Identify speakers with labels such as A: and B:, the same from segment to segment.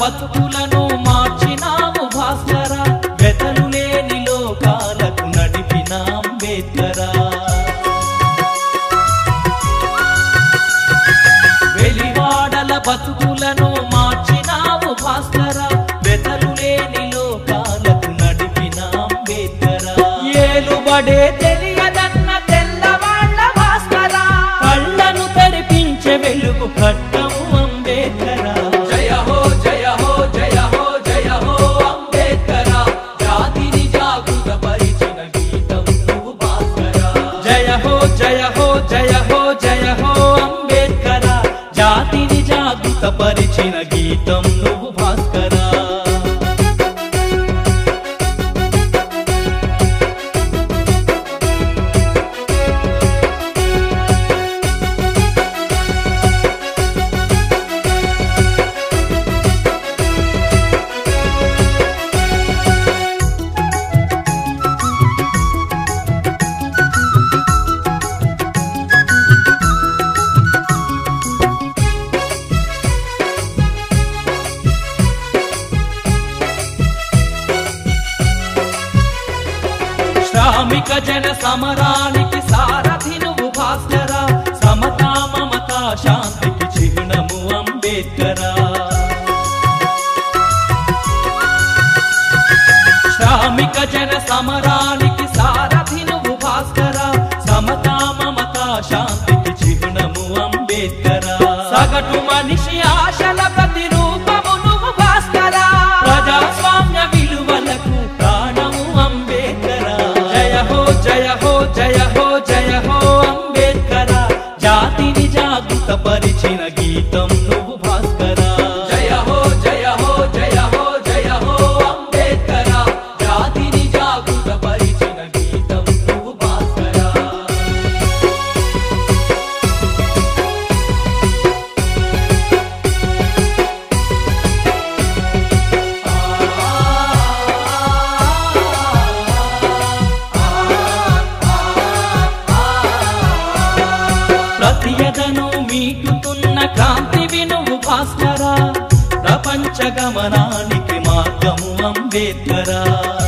A: బతుకులను మార్చినావు భాస్కర వెతలు లేని లోకాలకు నడిపిన అంబేద్కరా వెలివాడల బతుకులను మార్చినావు భాస్కర వెతలు లేని లోకాలకు నడిపిన అంబేద్కర ఏలుబడే తెలియదన్న తెల్లవాళ్ళ భాస్కర కళ్ళను తెరిపించే వెలుగు కట్టము అంబేద్కర
B: జయ హో జయ హో జయ హో జయ హో అంబేద్కర జాతిని జాగృత పరిచిన గీతం నువ్వు భాస్కర
A: జయ హో జయ హో జయ హో జయ హో అంబేద్కర జాతిని జాగృత పరిచిన గీతం నువ్వు భాస్కరా శ్రామిక జన సమరానికి సారథి నువ్వు భాస్కర సమతా మమతా శాంతికి చిహ్నము అంబేద్కర శ్రామిక జన సమరానికి సారథి నువ్వు భాస్కర సమతా మమతా శాంతికి చిహ్నము అంబేద్కర సగటు మనిషి ఆశల ప్రతిరూపము నువ్వు భాస్కర ప్రజాస్వామ్య విలువలకు ప్రాణము అంబేద్కర జయ హో జయ హో జయ హో జయ హో అంబేద్కర జాతిని జాగృత పరిచిన గీతం నువ్వు భాస్కర
B: జయ హో జయ హో జయ హో జయ హో అంబేద్కర జాతిని జాగృత పరిచిన గీతం నువ్వు భాస్కర
A: ప్రతియదను మీటుతున్న క్రాంతి నువ్వు భాస్కర ప్రపంచ గమనానికి మార్గము అంబేద్కరా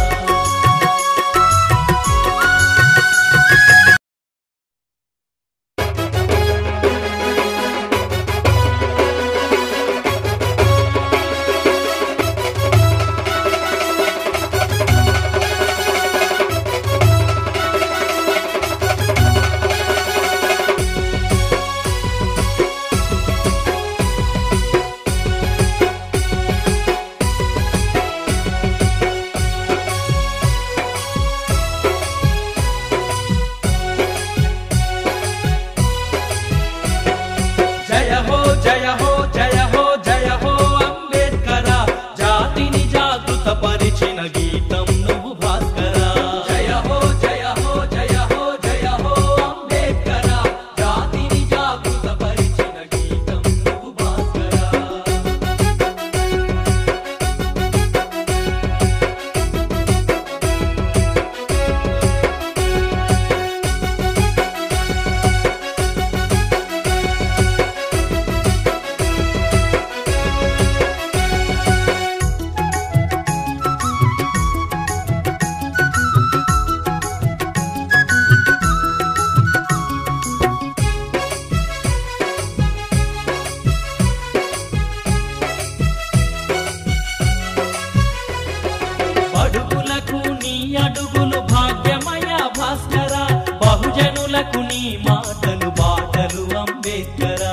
A: జయ హో జయ హో జయ హో జయ హో అంబేద్కర జాతిని జాగృత పరిచిన గీతం నువ్వు భాస్కర
B: జయ హో జయ హో జయ హో జయ హో అంబేద్కర జాతిని జాగృత పరిచిన గీతం నువ్వు భాస్కర
A: బడుగులకు నీ అడుగులు భాగ్యమయ భాస్కర బహుజనులకు నీ మాటలు బాటలు అంబేద్కర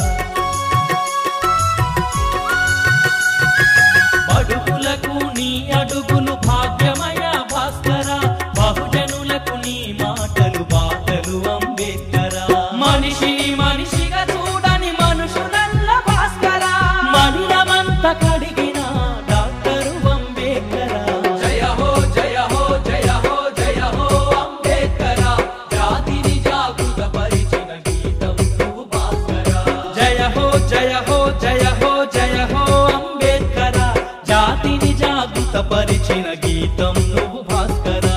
A: బడుగులకు నీ అడుగులు భాగ్యమయ భాస్కర బహుజనులకు నీ మాటలు బాటలు అంబేద్కర మనిషి మనిషిగా చూడని మనుషులల్ల భాస్కర మనిలమంత కడిగిన డాక్టరు అంబేద్కర
B: జయ హో జయ హో జయ హో జయ హో అంబేద్కర జాతిని జాగృత పరిచిన గీతం నువ్వు భాస్కర
A: జయ హో జయ హో జయ హో జయ హో అంబేద్కర జాతిని జాగృత పరిచిన గీతం నువ్వు భాస్కరా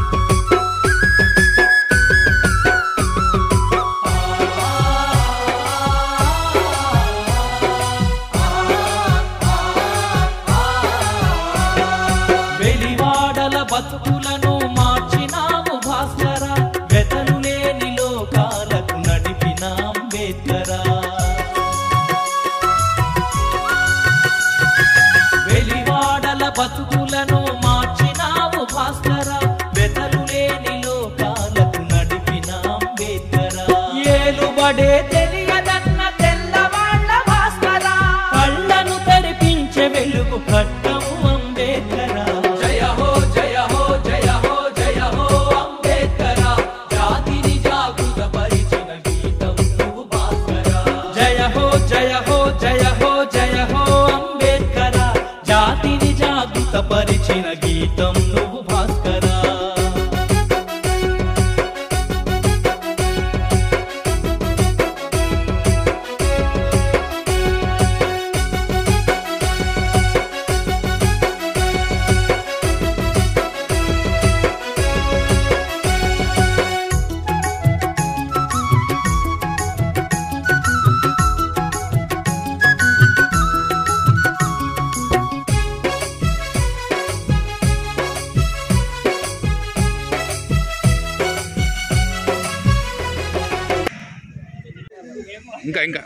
B: ఆ
A: ఒక్కడే తెలియదన్న తెల్లవాళ్ళ భాస్కరా కళ్ళను తెరిపించే వెలుగు ఖడ్గము అంబేద్కరా
B: జయ హో జయ హో జయ హో జయ హో అంబేద్కర జాతిని జాగృత పరిచిన గీతం నువ్వు భాస్కర
A: జయ హో జయ హో జయ హో జయ హో అంబేద్కర జాతిని జాగృత పరిచిన గీతం నువ్వు భాస్కరా
C: ఇంకా ఇంకా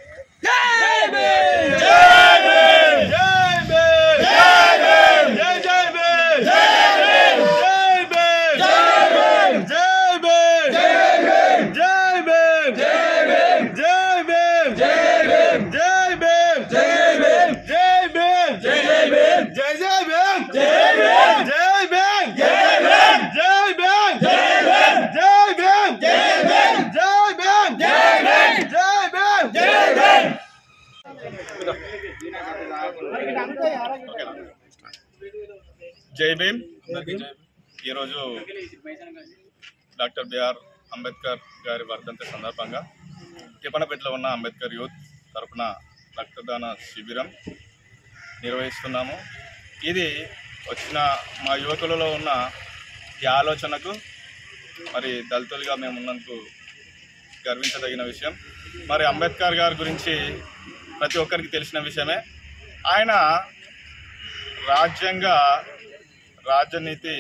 D: జై భీమ్ అందరికీ జై భీమ్. ఈరోజు డాక్టర్ బిఆర్ అంబేద్కర్ గారి వర్ధంతి సందర్భంగా టిపనపేటలో ఉన్న అంబేద్కర్ యూత్ తరపున రక్తదాన శిబిరం నిర్వహిస్తున్నాము ఇది వచ్చిన మా యువకులలో ఉన్న ఈ ఆలోచనకు మరి దళితులుగా మేము ఉన్నందుకు గర్వించదగిన విషయం మరి అంబేద్కర్ గారి గురించి ప్రతి ఒక్కరికి తెలిసిన విషయమే ఆయన రాజ్యాంగ రాజనీతి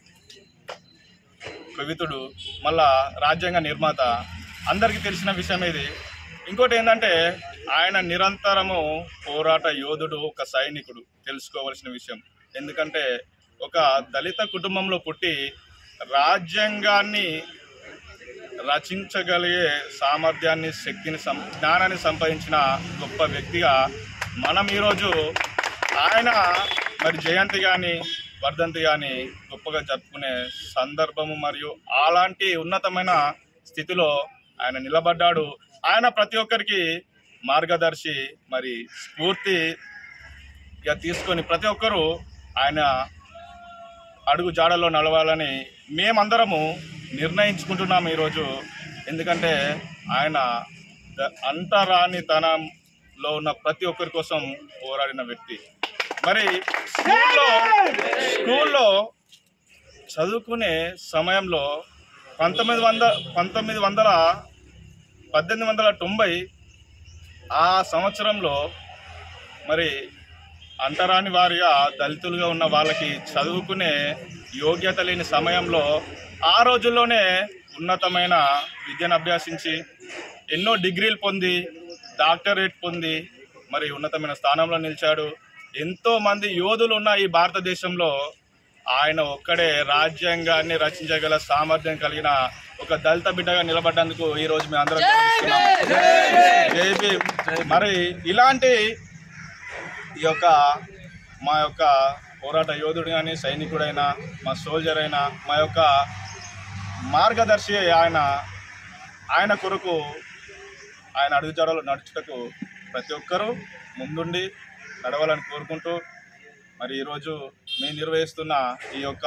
D: కవితుడు మళ్ళా రాజ్యాంగ నిర్మాత అందరికీ తెలిసిన విషయం ఇది ఇంకోటి ఏంటంటే ఆయన నిరంతరము పోరాట యోధుడు ఒక సైనికుడు తెలుసుకోవాల్సిన విషయం ఎందుకంటే ఒక దళిత కుటుంబంలో పుట్టి రాజ్యాంగాన్ని రచించగలిగే సామర్థ్యాన్ని శక్తిని సం జ్ఞానాన్ని సంపాదించిన గొప్ప వ్యక్తిగా మనం ఈరోజు ఆయన మరి జయంతి కానీ వర్ధంతి కానీ గొప్పగా జరుపుకునే సందర్భము మరియు అలాంటి ఉన్నతమైన స్థితిలో ఆయన నిలబడ్డాడు ఆయన ప్రతి ఒక్కరికి మార్గదర్శి మరి స్ఫూర్తిగా తీసుకొని ప్రతి ఒక్కరూ ఆయన అడుగు జాడలో నడవాలని మేమందరము నిర్ణయించుకుంటున్నాము ఈరోజు ఎందుకంటే ఆయన ద- అంటరానితనంలో ఉన్న ప్రతి ఒక్కరి కోసం పోరాడిన వ్యక్తి మరి స్కూల్లో స్కూల్లో చదువుకునే సమయంలో పంతొమ్మిది వంద పంతొమ్మిది వందల పద్దెనిమిది వందల తొంభై ఆ సంవత్సరంలో మరి అంటరాని వారిగా దళితులుగా ఉన్న వాళ్ళకి చదువుకునే యోగ్యత లేని సమయంలో ఆ రోజుల్లోనే ఉన్నతమైన విద్యను అభ్యసించి ఎన్నో డిగ్రీలు పొంది డాక్టరేట్ పొంది మరి ఉన్నతమైన స్థానంలో నిలిచాడు ఎంతో మంది యోధులు ఉన్న ఈ భారతదేశంలో ఆయన ఒక్కడే రాజ్యాంగాన్ని రచించగల సామర్థ్యం కలిగిన ఒక దళిత బిడ్డగా నిలబడ్డందుకు ఈ రోజు మేము అందరం గర్విస్తున్నాం. జై భీమ్. మరి ఇలాంటి ఈ యొక్క మా యొక్క పోరాట యోధుడు కానీ సైనికుడైనా మా సోల్జర్ అయినా మా యొక్క మార్గదర్శి ఆయన ఆయన కొరకు ఆయన అడుగుజాడలు నడుచుటకు ప్రతి ఒక్కరూ ముందుండి నడవాలని కోరుకుంటూ మరి ఈరోజు మేము నిర్వహిస్తున్న ఈ యొక్క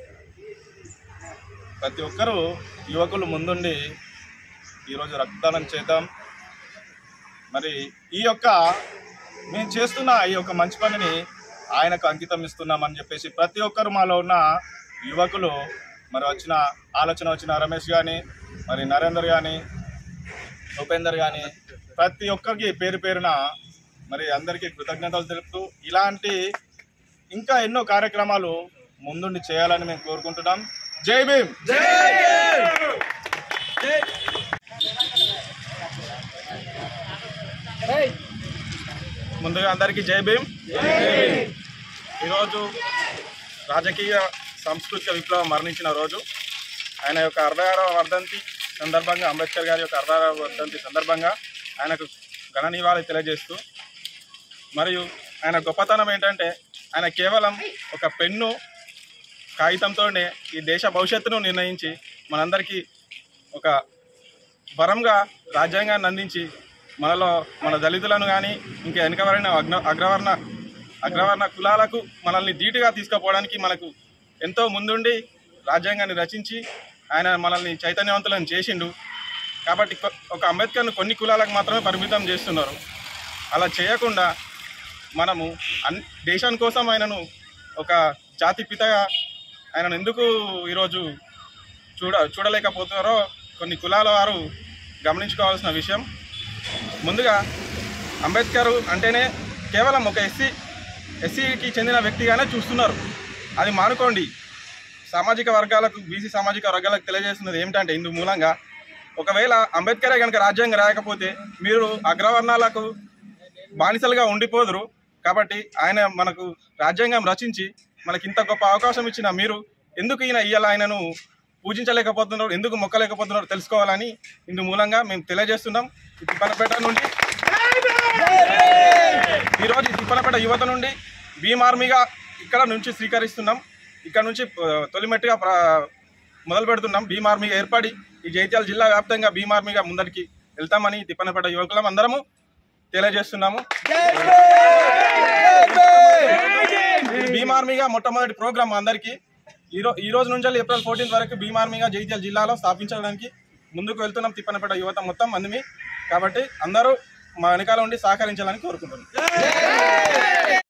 D: ప్రతి ఒక్కరూ యువకులు ముందుండి ఈరోజు రక్తదానం చేద్దాం మరి ఈ యొక్క మేము చేస్తున్న ఈ యొక్క మంచి పనిని ఆయనకు అంకితం ఇస్తున్నామని చెప్పేసి ప్రతి ఒక్కరు మాలో ఉన్న యువకులు మరి వచ్చిన ఆలోచన వచ్చిన రమేష్ కానీ మరి నరేందర్ కానీ ఉపేందర్ కానీ ప్రతి ఒక్కరికి పేరు పేరున మరి అందరికీ కృతజ్ఞతలు తెలుపుతూ ఇలాంటి ఇంకా ఎన్నో కార్యక్రమాలు ముందుండి చేయాలని మేము కోరుకుంటున్నాం జై భీమ్ ముందుగా అందరికీ జై భీమ్ ఈరోజు రాజకీయ సాంస్కృతిక విప్లవం మరణించిన రోజు ఆయన యొక్క అరవై ఆరవ వర్ధంతి సందర్భంగా అంబేద్కర్ గారి యొక్క అరవై వర్ధంతి సందర్భంగా ఆయనకు ఘన నివాళి తెలియజేస్తూ మరియు ఆయన గొప్పతనం ఏంటంటే ఆయన కేవలం ఒక పెన్ను కాగితంతోనే ఈ దేశ భవిష్యత్తును నిర్ణయించి మనందరికీ ఒక వరంగా రాజ్యాంగాన్ని అందించి మనలో మన దళితులను కానీ ఇంకా వెనుకబడిన అగ్న అగ్రవర్ణ అగ్రవర్ణ కులాలకు మనల్ని ధీటుగా తీసుకుపోవడానికి మనకు ఎంతో ముందుండి రాజ్యాంగాన్ని రచించి ఆయన మనల్ని చైతన్యవంతులను చేసిండు కాబట్టి కొ- ఒక అంబేద్కర్ను కొన్ని కులాలకు మాత్రమే పరిమితం చేస్తున్నారు అలా చేయకుండా మనము అన్ దేశం కోసం ఆయనను ఒక జాతి పితగా ఆయనను ఎందుకు ఈరోజు చూడ చూడలేకపోతున్నారో కొన్ని కులాల వారు గమనించుకోవాల్సిన విషయం ముందుగా అంబేద్కర్ అంటేనే కేవలం ఒక ఎస్సీ ఎస్సీకి చెందిన వ్యక్తిగానే చూస్తున్నారు అది మానుకోండి సామాజిక వర్గాలకు బీసీ సామాజిక వర్గాలకు తెలియజేస్తున్నది ఏమిటంటే ఇందు మూలంగా ఒకవేళ అంబేద్కరే కనుక రాజ్యాంగం రాయకపోతే మీరు అగ్రవర్ణాలకు బానిసలుగా ఉండిపోదురు కాబట్టి ఆయన మనకు రాజ్యాంగం రచించి మనకి ఇంత గొప్ప అవకాశం ఇచ్చిన మీరు ఎందుకు ఈయన ఇయ్యాల ఆయనను పూజించలేకపోతున్నారు ఎందుకు మొక్కలేకపోతున్నారు తెలుసుకోవాలని ఇందు మూలంగా మేము తెలియజేస్తున్నాం ఈ తిప్పనపేట నుండి ఈరోజు ఈ తిప్పనపేట యువత నుండి భీమ్ ఆర్మీగా ఇక్కడ నుంచి స్వీకరిస్తున్నాం ఇక్కడ నుంచి ఆ, తొలిమెట్టుగా ప్ర- మొదలు పెడుతున్నాం భీమ్ ఆర్మీగా ఏర్పడి ఈ జైత్యాల జిల్లా వ్యాప్తంగా భీమ్ ఆర్మీగా ముందరికి వెళ్తామని తిప్పనపేట యువకులం అందరము తెలియజేస్తున్నాము ఈ భీమ్ ఆర్మీగా మొట్టమొదటి ప్రోగ్రామ్ అందరికి ఈ రో ఈ రోజు నుంచి ఏప్రిల్ ఫోర్టీన్త్ వరకు భీమ్ ఆర్మీగా జగిత్యాల జిల్లాలో స్థాపించడానికి ముందుకు వెళ్తున్నాం తిప్పనపేట యువత మొత్తం మందిమి కాబట్టి అందరూ మా వెనకాల ఉండి సహకరించాలని కోరుకుంటున్నాం